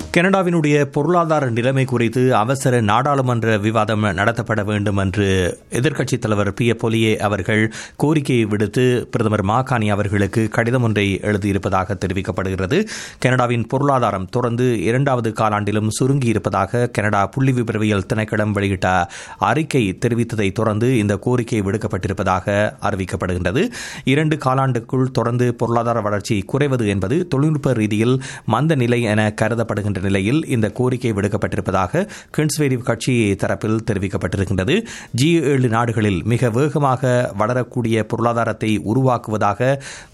கனடாவினுடைய பொருளாதார நிலைமை குறித்து அவசர நாடாளுமன்ற விவாதம் நடத்தப்பட வேண்டும் என்று எதிர்க்கட்சித் தலைவர் பி பொலியே அவர்கள் கோரிக்கை விடுத்து பிரதமர் மாகாணி அவர்களுக்கு கடிதம் ஒன்றை எழுதியிருப்பதாக தெரிவிக்கப்படுகிறது கனடாவின் பொருளாதாரம் தொடர்ந்து இரண்டாவது காலாண்டிலும் சுருங்கியிருப்பதாக கனடா புள்ளி விபரவியல் திணைக்களம் வெளியிட்ட அறிக்கை தெரிவித்ததை தொடர்ந்து இந்த கோரிக்கை விடுக்கப்பட்டிருப்பதாக அறிவிக்கப்படுகின்றது இரண்டு காலாண்டுக்குள் தொடர்ந்து பொருளாதார வளர்ச்சி குறைவது என்பது தொழில்நுட்ப ரீதியில் மந்த நிலை என கருதப்படுகின்ற நிலையில் இந்த கோரிக்கை விடுக்கப்பட்டிருப்பதாக கன்சர்வேட்டிவ் கட்சி தரப்பில் தெரிவிக்கப்பட்டிருக்கின்றது ஜி ஏழு நாடுகளில் மிக வேகமாக வளரக்கூடிய பொருளாதாரத்தை உருவாக்குவதாக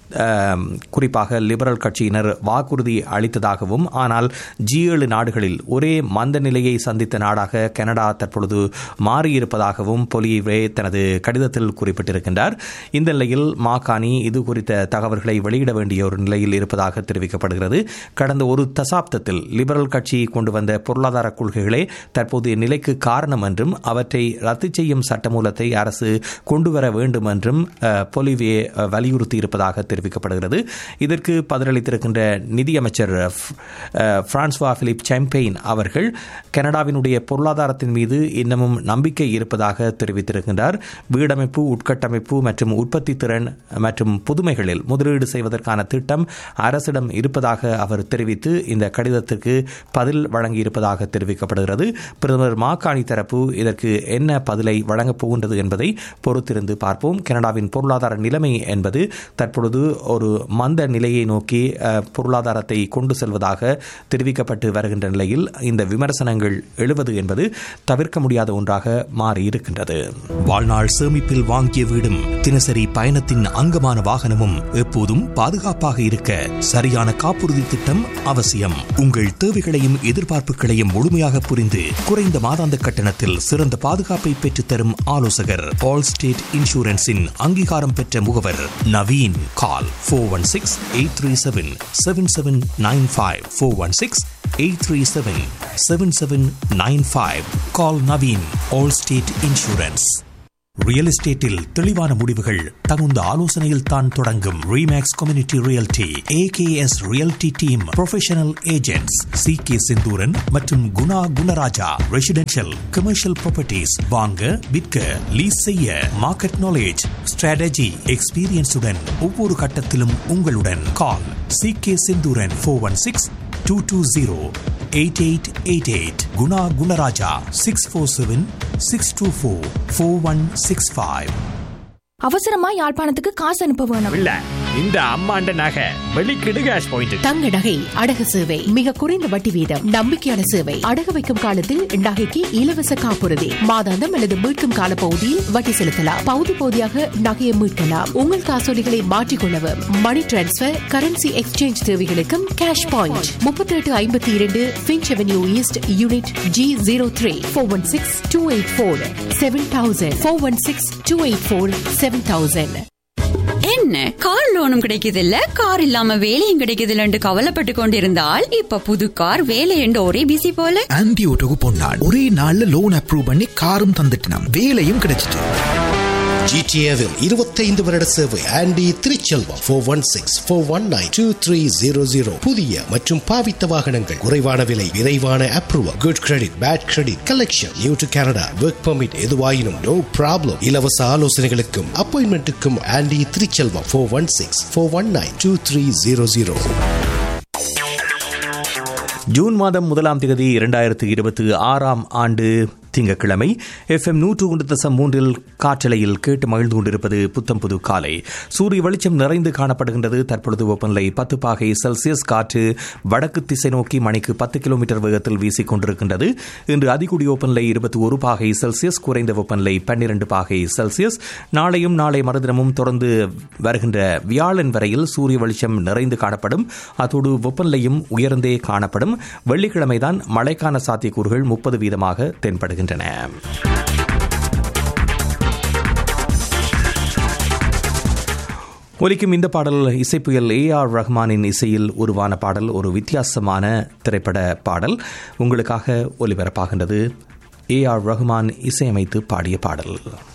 குறிப்பாக லிபரல் கட்சியினர் வாக்குறுதி அளித்ததாகவும் ஆனால் ஜி ஏழு நாடுகளில் ஒரே மந்த நிலையை சந்தித்த நாடாக கனடா தற்பொழுது மாறியிருப்பதாகவும் பொலிவே தனது கடிதத்தில் குறிப்பிட்டிருக்கின்றார் இந்த நிலையில் மாகாணி இது குறித்த தகவல்களை வெளியிட வேண்டிய ஒரு நிலையில் இருப்பதாக தெரிவிக்கப்படுகிறது கடந்த ஒரு தசாப்தத்தில் லிபரல் கட்சி கொண்டு வந்த பொருளாதார கொள்கைகளே தற்போதைய நிலைக்கு காரணம் என்றும் அவற்றை ரத்து செய்யும் சட்டமூலத்தை அரசு கொண்டுவர வேண்டும் என்றும் பொலிவே வலியுறுத்தியிருப்பதாக தெரிவிக்கப்படுகிறது இதற்கு பதிலளித்திருக்கின்ற நிதியமைச்சர் பிரான்ஸ்வா பிலிப் சாம்பெயின் அவர்கள் கனடாவினுடைய பொருளாதாரத்தின் மீது இன்னமும் நம்பிக்கை இருப்பதாக தெரிவித்திருக்கின்றார் வீடமைப்பு உட்கட்டமைப்பு மற்றும் உற்பத்தி திறன் மற்றும் புதுமைகளில் முதலீடு செய்வதற்கான திட்டம் அரசிடம் இருப்பதாக அவர் தெரிவித்து இந்த கடிதத்துக்கு பதில் வழங்கியிருப்பதாக தெரிவிக்கப்படுகிறது பிரதமர் மாகாணி தரப்பு இதற்கு என்ன பதிலை வழங்கப் போகின்றது என்பதை பொறுத்திருந்து பார்ப்போம் கனடாவின் பொருளாதார நிலைமை என்பது தற்பொழுது ஒரு மந்த நிலையை நோக்கி பொருளாதாரத்தை கொண்டு செல்வதாக தெரிவிக்கப்பட்டு வருகின்ற நிலையில் இந்த விமர்சனங்கள் எழுவது என்பது தவிர்க்க முடியாத ஒன்றாக மாறியிருக்கின்றது வாழ்நாள் சேமிப்பில் வாங்கிய வீடும் தினசரி பயணத்தின் அங்கமான வாகனமும் எப்போதும் பாதுகாப்பாக இருக்க சரியான காப்புறுதி திட்டம் அவசியம் உங்கள் தேவைகளையும் எதிர்பார்ப்புகளையும் முழுமையாக புரிந்து குறைந்த மாதாந்த கட்டணத்தில் சிறந்த பாதுகாப்பை பெற்றுத்தரும் ஆலோசகர் ஆல் ஸ்டேட் இன்சூரன்ஸின் அங்கீகாரம் பெற்ற முகவர் Naveen call four one six eight three seven seven seven nine five four one six eight three seven seven seven nine five call Naveen Allstate insurance real எஸ்டேட்டில் தெளிவான முடிவுகள் தகுந்த ஆலோசனையில் தான் தொடங்கும் Remax community realty AKS realty team professional agents C K Senthuran மற்றும் Guna Gunaraja residential commercial properties வாங்க விற்க லீஸ் செய்ய மார்க்கெட் நாலேஜ் ஸ்ட்ராட்டஜி எக்ஸ்பீரியன்ஸுடன் ஒவ்வொரு கட்டத்திலும் உங்களுடன் call C K Senthuran four one six two two zero eight eight eight eight Guna Gunaraja six four seven six two four four one six five அவசரமா யாழ்ப்பாணத்துக்கு காசு அனுப்ப வேணும் இல்ல இந்த அம்மாண்ட நகை வெளிக்கிடு கேஷ் பாயிண்ட் தங்க நகை அடகு சேவை மிக குறைந்த வட்டி வீதம் நம்பிக்கையான சேவை அடகு வைக்கும் காலத்தில் நகைக்கு இலவச காப்புறுதி மாதாந்தம் அல்லது மீட்கும் கால பகுதியில் வட்டி செலுத்தலாம் பகுதி பகுதியாக நகையை மீட்கலாம் உங்கள் காசோலிகளை மாற்றிக்கொள்ளவும் மணி டிரான்ஸ்பர் கரன்சி எக்ஸ்சேஞ்ச் தேவைகளுக்கும் கேஷ் பாயிண்ட் முப்பத்தி எட்டு ஐம்பத்தி இரண்டு Finch avenue east unit G zero three four one six two eight four seven thousand four one six two eight four seven thousand என்ன கார் லோனும் கிடைக்குது இல்ல கார் இல்லாம வேலையும் கிடைக்குது இல்லன்னு கவலைப்பட்டு கொண்டிருந்தால் இப்ப புது கார் வேலை என்று ஒரே பிசி போல ஆன்டி ஓட்டோக்கு பொன்னாள் ஒரே நாள்ல லோன் அப்ரூவ் பண்ணி காரும் தந்துட்டினாம் வேலையும் கிடைச்சிட்டு ஜிடிஏவில் இருபத்தைந்து வருட சேவை Andy Thiruchelvam four one six four one nine two three zero zero புதிய மற்றும் பாவித்த வாகனங்கள் குறைவான விலை விரைவான approval good credit bad credit collection new to Canada work permit எதுவாயினும் நோ ப்ராப்ளம் இலவச ஆலோசனைகளுக்கும் அப்பாயின்மெண்ட்டுக்கும் Andy Thiruchelvam four one six four one nine two three zero zero June மாதம் முதலாம் தேதி இரண்டாயிரத்து இருபத்தி ஆறாம் ஆண்டு திங்கட்கிழமை எஃப் எம் நூற்று ஒன்று தசம் மூன்றில் காற்றலையில் கேட்டு மகிழ்ந்து கொண்டிருப்பது புத்தம் புது காலை சூரிய வெளிச்சம் நிறைந்து காணப்படுகின்றது தற்பொழுது வெப்பநிலை பத்து பாகை செல்சியஸ் காற்று வடக்கு திசை நோக்கி மணிக்கு பத்து கிலோமீட்டர் வேகத்தில் வீசிக் கொண்டிருக்கின்றது இன்று அதிகூடிய வெப்பநிலை இருபத்தி ஒரு பாகை செல்சியஸ் குறைந்த வெப்பநிலை பன்னிரண்டு பாகை செல்சியஸ் நாளையும் நாளை மறுதினமும் தொடர்ந்து வருகின்ற வியாழன் வரையில் சூரிய வெளிச்சம் நிறைந்து காணப்படும் அத்தோடு வெப்பநிலையும் உயர்ந்தே காணப்படும் வெள்ளிக்கிழமைதான் மழைக்கான சாத்தியக்கூறுகள் முப்பது வீதமாக தென்படுகின்றன ஒலிக்கும் இந்த பாடல் இசைப்புயல் ஏ ஆர் ரஹ்மானின் இசையில் உருவான பாடல் ஒரு வித்தியாசமான திரைப்பட பாடல் உங்களுக்காக ஒலிபரப்பாகின்றது ஏ ஆர் ரஹ்மான் இசையமைத்து பாடிய பாடல்